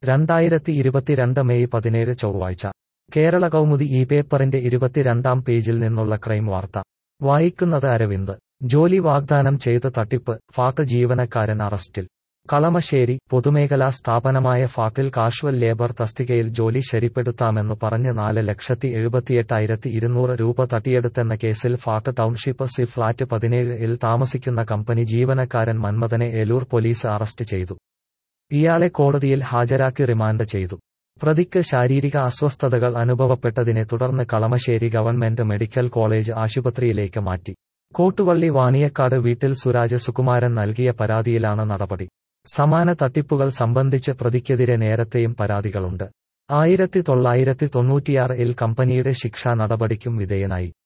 രണ്ടായിരത്തി ഇരുപത്തിരണ്ട് മെയ് പതിനേഴ് ചൊവ്വാഴ്ച കേരള കൗമുദി ഈ പേപ്പറിന്റെ ഇരുപത്തിരണ്ടാം പേജിൽ നിന്നുള്ള ക്രൈം വാർത്ത വായിക്കുന്നത് അരവിന്ദ് ജോലി വാഗ്ദാനം ചെയ്ത് തട്ടിപ്പ് ഫാക്ക് ജീവനക്കാരൻ അറസ്റ്റിൽ കളമശ്ശേരി പൊതുമേഖലാ സ്ഥാപനമായ ഫാക്കിൽ കാഷ്വൽ ലേബർ തസ്തികയിൽ ജോലി ശരിപ്പെടുത്താമെന്നു പറഞ്ഞ് നാല് ലക്ഷത്തി എഴുപത്തിയെട്ടായിരത്തി ഇരുന്നൂറ് രൂപ തട്ടിയെടുത്തെന്ന കേസിൽ ഫാക്ക് ടൗൺഷിപ്പ് സി ഫ്ളാറ്റ് പതിനേഴ് ഇൽ താമസിക്കുന്ന കമ്പനി ജീവനക്കാരൻ മന്മഥനെ ഏലൂർ പോലീസ് അറസ്റ്റ് ചെയ്തു ഇയാളെ കോടതിയിൽ ഹാജരാക്കി റിമാൻഡ് ചെയ്തു പ്രതിക്ക് ശാരീരിക അസ്വസ്ഥതകൾ അനുഭവപ്പെട്ടതിനെ തുടർന്ന് കളമശ്ശേരി ഗവൺമെന്റ് മെഡിക്കൽ കോളേജ് ആശുപത്രിയിലേക്ക് മാറ്റി കോട്ടുവള്ളി വാണിയക്കാട് വീട്ടിൽ സുരാജ് സുകുമാരൻ നൽകിയ പരാതിയിലാണ് നടപടി സമാന തട്ടിപ്പുകൾ സംബന്ധിച്ച് പ്രതിക്കെതിരെ നേരത്തെയും പരാതികളുണ്ട് ആയിരത്തി തൊള്ളായിരത്തി തൊണ്ണൂറ്റിയാറ് ഇൽ കമ്പനിയുടെ ശിക്ഷാ നടപടിക്കും വിധേയനായി